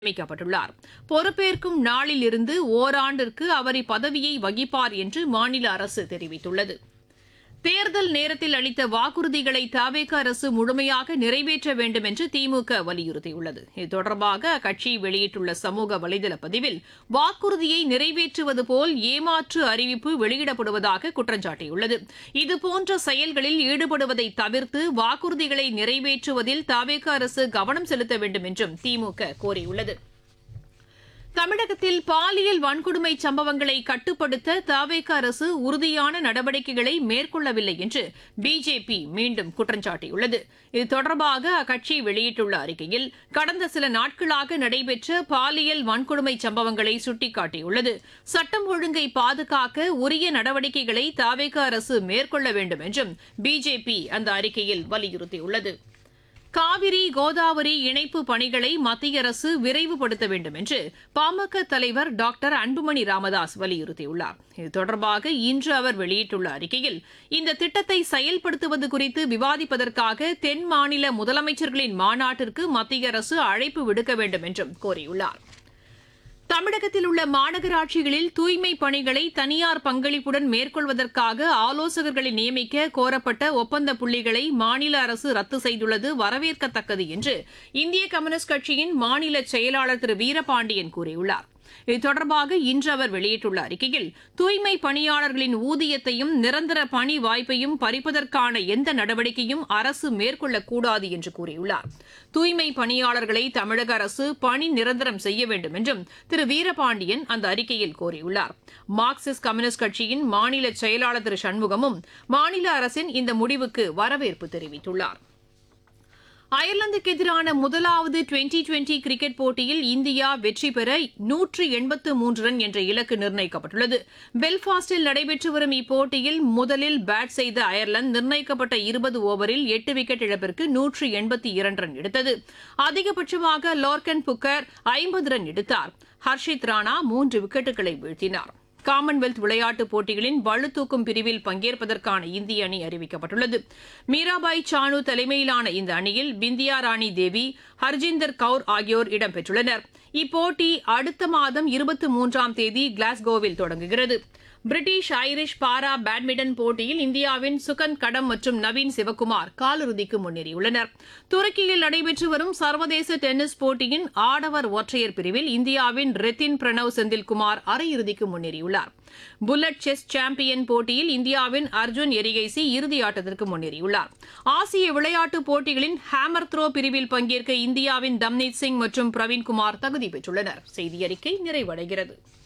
நியமிக்கப்பட்டுள்ளார் பொறுப்பேற்கும் நாளில் இருந்து ஓராண்டிற்கு அவர் இப்பதவியை வகிப்பார் என்று மாநில அரசு தெரிவித்துள்ளது தேர்தல் நேரத்தில் அளித்த வாக்குறுதிகளை தவேக அரசு முழுமையாக நிறைவேற்ற வேண்டும் என்று திமுக வலியுறுத்தியுள்ளது இது தொடர்பாக அக்கட்சி வெளியிட்டுள்ள சமூக வலைதள பதிவில் வாக்குறுதியை நிறைவேற்றுவது போல் ஏமாற்று அறிவிப்பு வெளியிடப்படுவதாக குற்றம் சாட்டியுள்ளது இதுபோன்ற செயல்களில் ஈடுபடுவதை தவிர்த்து வாக்குறுதிகளை நிறைவேற்றுவதில் தவேக அரசு கவனம் செலுத்த வேண்டும் என்றும் திமுக கோரியுள்ளது தமிழகத்தில் பாலியல் வன்கொடுமை சம்பவங்களை கட்டுப்படுத்த தவேக அரசு உறுதியான நடவடிக்கைகளை மேற்கொள்ளவில்லை என்று பிஜேபி மீண்டும் குற்றம் சாட்டியுள்ளது இது தொடர்பாக அக்கட்சி வெளியிட்டுள்ள அறிக்கையில் கடந்த சில நாட்களாக நடைபெற்ற பாலியல் வன்கொடுமை சம்பவங்களை சுட்டிக்காட்டியுள்ளது சட்டம் ஒழுங்கை பாதுகாக்க உரிய நடவடிக்கைகளை தவேக அரசு மேற்கொள்ள வேண்டும் என்றும் பிஜேபி அந்த அறிக்கையில் வலியுறுத்தியுள்ளது காவிரி கோதாவரி இணைப்பு பணிகளை மத்திய அரசு விரைவுபடுத்த வேண்டும் என்று பாமக தலைவர் டாக்டர் அன்புமணி ராமதாஸ் வலியுறுத்தியுள்ளார் இது தொடர்பாக இன்று அவர் வெளியிட்டுள்ள அறிக்கையில் இந்த திட்டத்தை செயல்படுத்துவது குறித்து விவாதிப்பதற்காக தென் மாநில முதலமைச்சர்களின் மாநாட்டிற்கு மத்திய அரசு அழைப்பு விடுக்க வேண்டும் என்றும் கோரியுள்ளார் தமிழகத்தில் உள்ள மாநகராட்சிகளில் தூய்மை பணிகளை தனியார் பங்களிப்புடன் மேற்கொள்வதற்காக ஆலோசகர்களை நியமிக்க கோரப்பட்ட ஒப்பந்த புள்ளிகளை மாநில அரசு ரத்து செய்துள்ளது வரவேற்கத்தக்கது என்று இந்திய கம்யூனிஸ்ட் கட்சியின் மாநில செயலாளர் திரு வீரபாண்டியன் கூறியுள்ளார் இது தொடர்பாக இன்று அவர் வெளியிட்டுள்ள அறிக்கையில் தூய்மை பணியாளர்களின் ஊதியத்தையும் நிரந்தர பணி வாய்ப்பையும் பறிப்பதற்கான எந்த நடவடிக்கையும் அரசு மேற்கொள்ளக்கூடாது என்று கூறியுள்ளார் தூய்மை பணியாளர்களை தமிழக அரசு பணி நிரந்தரம் செய்ய வேண்டும் என்றும் திரு வீரபாண்டியன் அந்த அறிக்கையில் கோரியுள்ளார் மார்க்சிஸ்ட் கம்யூனிஸ்ட் கட்சியின் மாநில செயலாளர் திரு சண்முகமும் மாநில அரசின் இந்த முடிவுக்கு வரவேற்பு தெரிவித்துள்ளார் அயர்லாந்துக்கு எதிரான முதலாவது டுவெண்டி டுவெண்டி கிரிக்கெட் போட்டியில் இந்தியா வெற்றி பெற நூற்று எண்பத்து மூன்று ரன் என்ற இலக்கு நிர்ணயிக்கப்பட்டுள்ளது பெல்பாஸ்டில் நடைபெற்று வரும் இப்போட்டியில் முதலில் பேட் செய்த அயர்லாந்து நிர்ணயிக்கப்பட்ட இருபது ஓவரில் எட்டு விக்கெட் இழப்பிற்கு நூற்று எண்பத்தி இரண்டு ரன் எடுத்தது அதிகபட்சமாக லோர்கன் புக்கர் ஐம்பது ரன் எடுத்தார் ஹர்ஷித் ராணா மூன்று விக்கெட்டுகளை வீழ்த்தினார் காமன்வெல்த் விளையாட்டுப் போட்டிகளின் பளுதூக்கும் பிரிவில் பங்கேற்பதற்கான இந்திய அணி அறிவிக்கப்பட்டுள்ளது மீராபாய் சானு தலைமையிலான இந்த அணியில் பிந்தியா ராணி தேவி ஹர்ஜிந்தர் கவுர் ஆகியோர் இடம்பெற்றுள்ளனர் இப்போட்டி அடுத்த மாதம் இருபத்தி மூன்றாம் தேதி கிளாஸ்கோவில் தொடங்குகிறது பிரிட்டிஷ் ஐரிஷ் பாரா பேட்மிண்டன் போட்டியில் இந்தியாவின் சுகன் கடம் மற்றும் நவீன் சிவகுமார் காலிறுதிக்கு முன்னேறியுள்ளனர் துருக்கியில் நடைபெற்று வரும் சர்வதேச டென்னிஸ் போட்டியின் ஆடவர் ஒற்றையர் பிரிவில் இந்தியாவின் ரெத்தின் பிரணவ் செந்தில்குமார் அரையிறுதிக்கு முன்னேறியுள்ளார் புல்லட் செஸ் சாம்பியன் போட்டியில் இந்தியாவின் அர்ஜுன் எரிகைசி இறுதி ஆட்டத்திற்கு முன்னேறியுள்ளார் ஆசிய விளையாட்டுப் போட்டிகளின் ஹேமர் த்ரோ பிரிவில் பங்கேற்க இந்தியாவின் தம்னீத் சிங் மற்றும் பிரவீன்குமார் தகுதி பெற்றுள்ளனர் செய்தி அறிக்கை நிறைவடைகிறது